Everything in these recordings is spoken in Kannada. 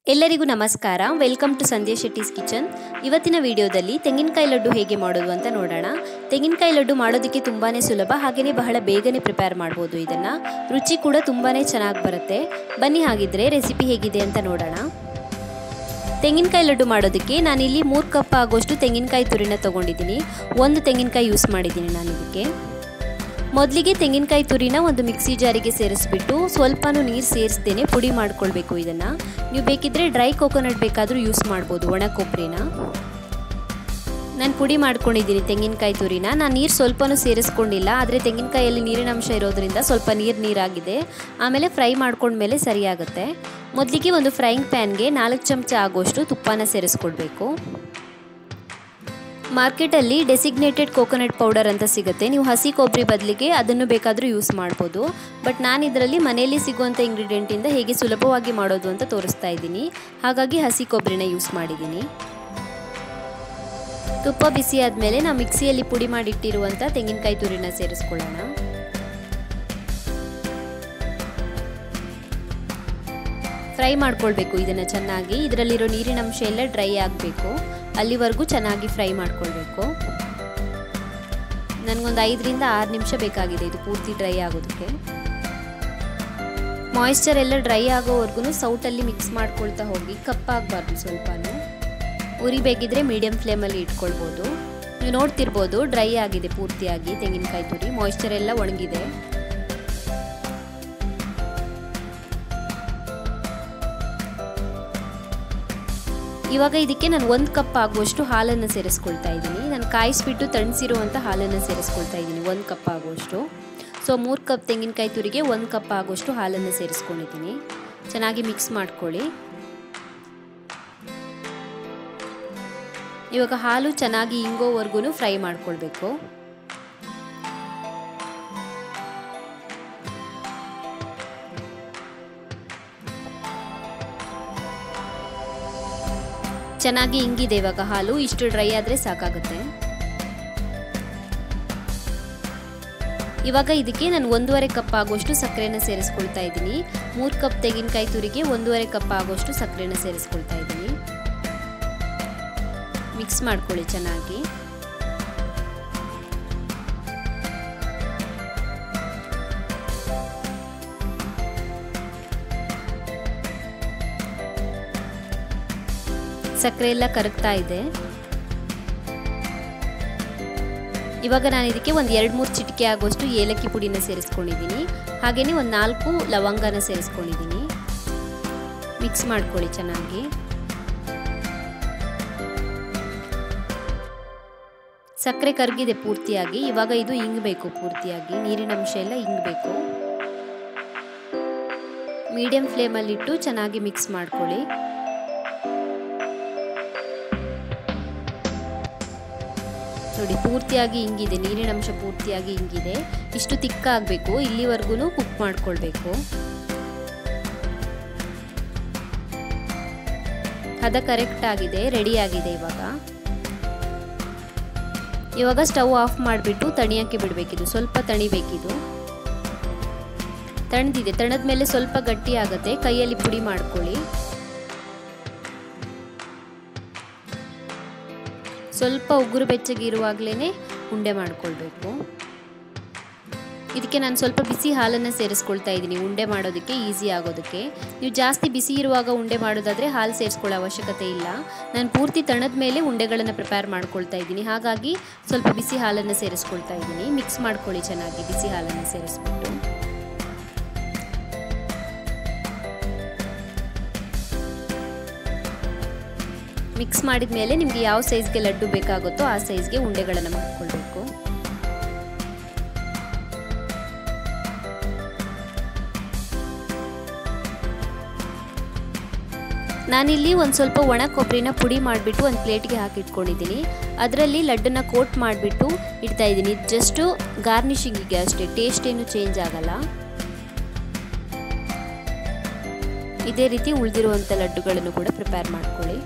ಎಲ್ಲರಿಗೂ ನಮಸ್ಕಾರ welcome to Sandhya Shetty's kitchen ಇವತ್ತಿನ ವಿಡಿಯೋದಲ್ಲಿ ತೆಂಗಿನಕಾಯಿ ಲಡ್ಡು ಹೇಗೆ ಮಾಡೋದು ಅಂತ ನೋಡೋಣ ತೆಂಗಿನಕಾಯಿ ಲಡ್ಡು ಮಾಡೋದಕ್ಕೆ ತುಂಬಾ ಸುಲಭ ಹಾಗೆಯೇ ಬಹಳ ಬೇಗನೆ ಪ್ರಿಪೇರ್ ಮಾಡ್ಬೋದು ಇದನ್ನು ರುಚಿ ಕೂಡ ತುಂಬಾ ಚೆನ್ನಾಗಿ ಬರುತ್ತೆ ಬನ್ನಿ ಹಾಗಿದ್ರೆ ರೆಸಿಪಿ ಹೇಗಿದೆ ಅಂತ ನೋಡೋಣ ತೆಂಗಿನಕಾಯಿ ಲಡ್ಡು ಮಾಡೋದಕ್ಕೆ ನಾನಿಲ್ಲಿ ಮೂರು ಕಪ್ ಆಗೋಷ್ಟು ತೆಂಗಿನಕಾಯಿ ತುರಿನ ತೊಗೊಂಡಿದ್ದೀನಿ ಒಂದು ತೆಂಗಿನಕಾಯಿ ಯೂಸ್ ಮಾಡಿದ್ದೀನಿ ನಾನು ಇದಕ್ಕೆ ಮೊದಲಿಗೆ ತೆಂಗಿನಕಾಯಿ ತುರಿನ ಒಂದು ಮಿಕ್ಸಿ ಜಾರಿಗೆ ಸೇರಿಸ್ಬಿಟ್ಟು ಸ್ವಲ್ಪನೂ ನೀರು ಸೇರಿಸ್ದೇನೆ ಪುಡಿ ಮಾಡ್ಕೊಳ್ಬೇಕು ಇದನ್ನು ನೀವು ಬೇಕಿದ್ರೆ ಡ್ರೈ ಕೋಕೋನಟ್ ಬೇಕಾದರೂ ಯೂಸ್ ಮಾಡ್ಬೋದು ಒಣ ಕೊಬ್ಬರಿನ ನಾನು ಪುಡಿ ಮಾಡ್ಕೊಂಡಿದ್ದೀನಿ ತೆಂಗಿನಕಾಯಿ ತುರಿನ ನಾನು ನೀರು ಸ್ವಲ್ಪನೂ ಸೇರಿಸ್ಕೊಂಡಿಲ್ಲ ಆದರೆ ತೆಂಗಿನಕಾಯಲ್ಲಿ ನೀರಿನ ಅಂಶ ಇರೋದ್ರಿಂದ ಸ್ವಲ್ಪ ನೀರು ನೀರಾಗಿದೆ ಆಮೇಲೆ ಫ್ರೈ ಮಾಡ್ಕೊಂಡ್ಮೇಲೆ ಸರಿಯಾಗುತ್ತೆ ಮೊದಲಿಗೆ ಒಂದು ಫ್ರೈಯಿಂಗ್ ಪ್ಯಾನ್ಗೆ ನಾಲ್ಕು ಚಮಚ ಆಗೋಷ್ಟು ತುಪ್ಪನ ಸೇರಿಸ್ಕೊಳ್ಬೇಕು ಮಾರ್ಕೆಟಲ್ಲಿ ಡೆಸಿಗ್ನೇಟೆಡ್ ಕೋಕೋನಟ್ ಪೌಡರ್ ಅಂತ ಸಿಗುತ್ತೆ ನೀವು ಹಸಿ ಕೊಬ್ಬರಿ ಬದಲಿಗೆ ಅದನ್ನು ಬೇಕಾದರೂ ಯೂಸ್ ಮಾಡ್ಬೋದು ಬಟ್ ನಾನು ಇದರಲ್ಲಿ ಮನೆಯಲ್ಲಿ ಸಿಗುವಂಥ ಇಂಗ್ರೀಡಿಯೆಂಟಿಂದ ಹೇಗೆ ಸುಲಭವಾಗಿ ಮಾಡೋದು ಅಂತ ತೋರಿಸ್ತಾ ಇದ್ದೀನಿ ಹಾಗಾಗಿ ಹಸಿ ಕೊಬ್ಬರಿನ ಯೂಸ್ ಮಾಡಿದ್ದೀನಿ ತುಪ್ಪ ಬಿಸಿ ಆದಮೇಲೆ ನಾವು ಮಿಕ್ಸಿಯಲ್ಲಿ ಪುಡಿ ಮಾಡಿಟ್ಟಿರುವಂಥ ತೆಂಗಿನಕಾಯಿ ತುರಿನ ಸೇರಿಸ್ಕೊಳ್ಳೋಣ ಫ್ರೈ ಮಾಡ್ಕೊಳ್ಬೇಕು ಇದನ್ನು ಚೆನ್ನಾಗಿ ಇದರಲ್ಲಿರೋ ನೀರಿನ ಅಂಶ ಎಲ್ಲ ಡ್ರೈ ಆಗಬೇಕು ಅಲ್ಲಿವರೆಗೂ ಚೆನ್ನಾಗಿ ಫ್ರೈ ಮಾಡ್ಕೊಳ್ಬೇಕು ನನಗೊಂದು ಐದರಿಂದ ಆರು ನಿಮಿಷ ಬೇಕಾಗಿದೆ ಇದು ಪೂರ್ತಿ ಡ್ರೈ ಆಗೋದಕ್ಕೆ ಮಾಯಿಶ್ಚರ್ ಎಲ್ಲ ಡ್ರೈ ಆಗೋವರೆಗೂ ಸೌಟಲ್ಲಿ ಮಿಕ್ಸ್ ಮಾಡ್ಕೊಳ್ತಾ ಹೋಗಿ ಕಪ್ಪಾಗಬಾರ್ದು ಸ್ವಲ್ಪನೂ ಉರಿ ಬೇಕಿದ್ರೆ ಮೀಡಿಯಂ ಫ್ಲೇಮಲ್ಲಿ ಇಟ್ಕೊಳ್ಬೋದು ನೀವು ನೋಡ್ತಿರ್ಬೋದು ಡ್ರೈ ಆಗಿದೆ ಪೂರ್ತಿಯಾಗಿ ತೆಂಗಿನಕಾಯಿ ತುರಿ ಮಾಯಿಶ್ಚರ್ ಎಲ್ಲ ಒಣಗಿದೆ ಇವಾಗ ಇದಕ್ಕೆ ನಾನು ಒಂದು ಕಪ್ ಆಗುವಷ್ಟು ಹಾಲನ್ನು ಸೇರಿಸ್ಕೊಳ್ತಾ ಇದ್ದೀನಿ ನಾನು ಕಾಯಿಸ್ಬಿಟ್ಟು ತಣಿಸಿರುವಂಥ ಹಾಲನ್ನು ಸೇರಿಸ್ಕೊಳ್ತಾ ಇದ್ದೀನಿ ಒಂದು ಕಪ್ ಆಗುವಷ್ಟು ಸೊ ಮೂರು ಕಪ್ ತೆಂಗಿನಕಾಯಿ ತುರಿಗೆ ಒಂದು ಕಪ್ ಆಗುವಷ್ಟು ಹಾಲನ್ನು ಸೇರಿಸ್ಕೊಂಡಿದ್ದೀನಿ ಚೆನ್ನಾಗಿ ಮಿಕ್ಸ್ ಮಾಡ್ಕೊಳ್ಳಿ ಇವಾಗ ಹಾಲು ಚೆನ್ನಾಗಿ ಇಂಗೋವರೆಗೂ ಫ್ರೈ ಮಾಡ್ಕೊಳ್ಬೇಕು ಚೆನ್ನಾಗಿ ಇಂಗಿದೆ ಇವಾಗ ಹಾಲು ಇಷ್ಟು ಡ್ರೈ ಆದರೆ ಸಾಕಾಗುತ್ತೆ ಇವಾಗ ಇದಕ್ಕೆ ನಾನು ಒಂದೂವರೆ ಕಪ್ ಆಗೋಷ್ಟು ಸಕ್ಕರೆನ ಸೇರಿಸ್ಕೊಳ್ತಾ ಇದ್ದೀನಿ ಮೂರು ಕಪ್ ತೆಂಗಿನಕಾಯಿ ತುರಿಗೆ ಒಂದೂವರೆ ಕಪ್ ಆಗೋಷ್ಟು ಸಕ್ಕರೆನ ಸೇರಿಸ್ಕೊಳ್ತಾ ಇದ್ದೀನಿ ಮಿಕ್ಸ್ ಮಾಡ್ಕೊಳ್ಳಿ ಚೆನ್ನಾಗಿ ಸಕ್ಕರೆ ಎಲ್ಲ ಕರಗ್ತಾ ಇದೆ ಇವಾಗ ನಾನು ಇದಕ್ಕೆ ಒಂದು ಎರಡು ಮೂರು ಚಿಟಿಕೆ ಆಗೋಷ್ಟು ಏಲಕ್ಕಿ ಪುಡಿನ ಸೇರಿಸ್ಕೊಂಡಿದ್ದೀನಿ ಹಾಗೆಯೇ ಒಂದು ನಾಲ್ಕು ಲವಂಗನ ಸೇರಿಸ್ಕೊಂಡಿದ್ದೀನಿ ಮಿಕ್ಸ್ ಮಾಡ್ಕೊಳ್ಳಿ ಚೆನ್ನಾಗಿ ಸಕ್ಕರೆ ಕರಗಿದೆ ಪೂರ್ತಿಯಾಗಿ ಇವಾಗ ಇದು ಇಂಗಬೇಕು ಪೂರ್ತಿಯಾಗಿ ನೀರಿನ ಅಂಶ ಎಲ್ಲ ಇಂಗಬೇಕು ಮೀಡಿಯಂ ಫ್ಲೇಮಲ್ಲಿಟ್ಟು ಚೆನ್ನಾಗಿ ಮಿಕ್ಸ್ ಮಾಡ್ಕೊಳ್ಳಿ ನೋಡಿ ಪೂರ್ತಿಯಾಗಿ ಹಿಂಗಿದೆ ನೀರಿನ ಅಂಶ ಪೂರ್ತಿಯಾಗಿ ಹಿಂಗಿದೆ ಇಷ್ಟು ತಿಕ್ಕ ಆಗಬೇಕು ಇಲ್ಲಿವರೆಗೂ ಕುಕ್ ಮಾಡ್ಕೊಳ್ಬೇಕು ಹದ ಕರೆಕ್ಟ್ ಆಗಿದೆ ರೆಡಿ ಆಗಿದೆ ಇವಾಗ ಇವಾಗ ಸ್ಟವ್ ಆಫ್ ಮಾಡಿಬಿಟ್ಟು ತಣಿಯೋಕ್ಕೆ ಬಿಡಬೇಕಿದು ಸ್ವಲ್ಪ ತಣಿಬೇಕಿದು ತಣದಿದೆ ತಣದ ಮೇಲೆ ಸ್ವಲ್ಪ ಗಟ್ಟಿ ಆಗುತ್ತೆ ಕೈಯಲ್ಲಿ ಪುಡಿ ಮಾಡ್ಕೊಳ್ಳಿ ಸ್ವಲ್ಪ ಉಗುರು ಬೆಚ್ಚಗಿರುವಾಗಲೇ ಉಂಡೆ ಮಾಡ್ಕೊಳ್ಬೇಕು ಇದಕ್ಕೆ ನಾನು ಸ್ವಲ್ಪ ಬಿಸಿ ಹಾಲನ್ನು ಸೇರಿಸ್ಕೊಳ್ತಾ ಇದ್ದೀನಿ ಉಂಡೆ ಮಾಡೋದಕ್ಕೆ ಈಸಿ ಆಗೋದಕ್ಕೆ ನೀವು ಜಾಸ್ತಿ ಬಿಸಿ ಇರುವಾಗ ಉಂಡೆ ಮಾಡೋದಾದರೆ ಹಾಲು ಸೇರಿಸ್ಕೊಳ್ಳೋ ಅವಶ್ಯಕತೆ ಇಲ್ಲ ನಾನು ಪೂರ್ತಿ ತಣದ ಮೇಲೆ ಉಂಡೆಗಳನ್ನು ಪ್ರಿಪೇರ್ ಮಾಡ್ಕೊಳ್ತಾ ಇದ್ದೀನಿ ಹಾಗಾಗಿ ಸ್ವಲ್ಪ ಬಿಸಿ ಹಾಲನ್ನು ಸೇರಿಸ್ಕೊಳ್ತಾ ಇದ್ದೀನಿ ಮಿಕ್ಸ್ ಮಾಡ್ಕೊಳ್ಳಿ ಚೆನ್ನಾಗಿ ಬಿಸಿ ಹಾಲನ್ನು ಸೇರಿಸ್ಬಿಟ್ಟು ಮಿಕ್ಸ್ ಮಾಡಿದ ಮೇಲೆ ನಿಮಗೆ ಯಾವ ಸೈಜ್ಗೆ ಲಡ್ಡು ಬೇಕಾಗುತ್ತೋ ಆ ಸೈಜ್ಗೆ ಉಂಡೆಗಳನ್ನು ಮಾಡ್ಕೊಳ್ಬೇಕು ನಾನಿಲ್ಲಿ ಒಂದು ಸ್ವಲ್ಪ ಒಣ ಕೊಬ್ಬರಿನ ಪುಡಿ ಮಾಡಿಬಿಟ್ಟು ಒಂದು ಪ್ಲೇಟ್ಗೆ ಹಾಕಿಟ್ಕೊಂಡಿದ್ದೀನಿ ಅದರಲ್ಲಿ ಲಡ್ಡನ್ನ ಕೋಟ್ ಮಾಡಿಬಿಟ್ಟು ಇಡ್ತಾ ಇದ್ದೀನಿ ಜಸ್ಟು ಗಾರ್ನಿಷಿಂಗಿಗೆ ಅಷ್ಟೇ ಟೇಸ್ಟ್ ಏನು ಚೇಂಜ್ ಆಗಲ್ಲ ಇದೇ ರೀತಿ ಉಳಿದಿರುವಂಥ ಲಡ್ಡುಗಳನ್ನು ಕೂಡ ಪ್ರಿಪೇರ್ ಮಾಡ್ಕೊಳ್ಳಿ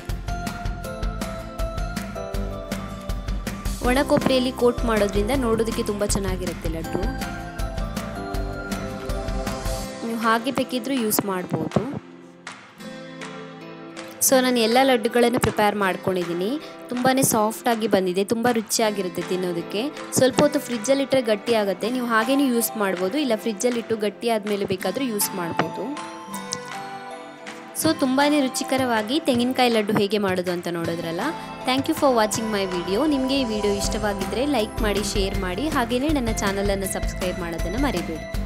ಒಣ ಕೊಬ್ಬರಿಯಲ್ಲಿ ಕೋಟ್ ಮಾಡೋದ್ರಿಂದ ನೋಡೋದಕ್ಕೆ ತುಂಬ ಚೆನ್ನಾಗಿರುತ್ತೆ ಲಡ್ಡು ನೀವು ಹಾಗೆ ಬೇಕಿದ್ರೂ ಯೂಸ್ ಮಾಡ್ಬೋದು ಸೊ ನಾನು ಎಲ್ಲ ಲಡ್ಡುಗಳನ್ನು ಪ್ರಿಪೇರ್ ಮಾಡ್ಕೊಂಡಿದ್ದೀನಿ ತುಂಬಾ ಸಾಫ್ಟಾಗಿ ಬಂದಿದೆ ತುಂಬ ರುಚಿಯಾಗಿರುತ್ತೆ ತಿನ್ನೋದಕ್ಕೆ ಸ್ವಲ್ಪ ಹೊತ್ತು ಫ್ರಿಜ್ಜಲ್ಲಿಟ್ಟರೆ ಗಟ್ಟಿ ಆಗುತ್ತೆ ನೀವು ಹಾಗೇನೂ ಯೂಸ್ ಮಾಡ್ಬೋದು ಇಲ್ಲ ಫ್ರಿಜ್ಜಲ್ಲಿಟ್ಟು ಗಟ್ಟಿ ಆದಮೇಲೆ ಬೇಕಾದರೂ ಯೂಸ್ ಮಾಡ್ಬೋದು ಸೊ ತುಂಬಾ ರುಚಿಕರವಾಗಿ ತೆಂಗಿನಕಾಯಿ ಲಡ್ಡು ಹೇಗೆ ಮಾಡೋದು ಅಂತ ನೋಡಿದ್ರಲ್ಲ thank you for watching my video ನಿಮಗೆ ಈ ವಿಡಿಯೋ ಇಷ್ಟವಾಗಿದ್ದರೆ ಲೈಕ್ ಮಾಡಿ ಶೇರ್ ಮಾಡಿ ಹಾಗೆಯೇ ನನ್ನ ಚಾನಲನ್ನು ಸಬ್ಸ್ಕ್ರೈಬ್ ಮಾಡೋದನ್ನು ಮರಿಬೇಡಿ